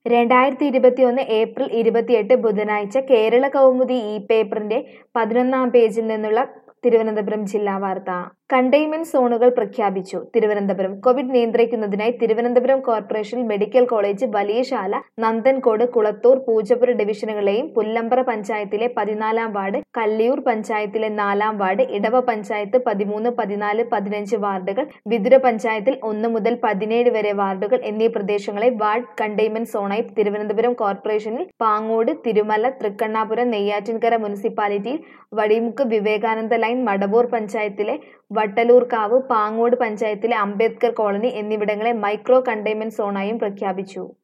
രണ്ടായിരത്തി ഇരുപത്തിയൊന്ന് ഏപ്രിൽ ഇരുപത്തിയെട്ട് ബുധനാഴ്ച കേരള കൗമുദി ഈ പേപ്പറിന്റെ പതിനൊന്നാം പേജിൽ നിന്നുള്ള തിരുവനന്തപുരം ജില്ലാ വാർത്ത കണ്ടെയ്ൻമെന്റ് സോണുകൾ പ്രഖ്യാപിച്ചു തിരുവനന്തപുരം കോവിഡ് നിയന്ത്രിക്കുന്നതിനായി Thiruvananthapuram corporation medical college Valiyasala Nanthancode Kulathoor Poojappura ഡിവിഷനുകളെയും പുല്ലമ്പറ പഞ്ചായത്തിലെ പതിനാലാം വാർഡ് കല്ലിയൂർ പഞ്ചായത്തിലെ നാലാം വാർഡ് ഇടവ പഞ്ചായത്ത് പതിമൂന്ന് പതിനാല് പതിനഞ്ച് വാർഡുകൾ വിതുര പഞ്ചായത്തിൽ ഒന്ന് മുതൽ പതിനേഴ് വരെ വാർഡുകൾ എന്നീ പ്രദേശങ്ങളെ വാർഡ് കണ്ടെയ്ൻമെന്റ് സോണായി തിരുവനന്തപുരം കോർപ്പറേഷനിൽ പാങ്ങോട് തിരുമല തൃക്കണ്ണാപുരം നെയ്യാറ്റിൻകര മുനിസിപ്പാലിറ്റിയിൽ വടിമുക്ക് വിവേകാനന്ദ ലൈൻ മടവൂർ പഞ്ചായത്തിലെ വട്ടലൂർക്കാവ് പാങ്ങോട് പഞ്ചായത്തിലെ അംബേദ്കർ കോളനി എന്നിവിടങ്ങളെ മൈക്രോ കണ്ടെയ്ൻമെന്റ് സോണായും പ്രഖ്യാപിച്ചു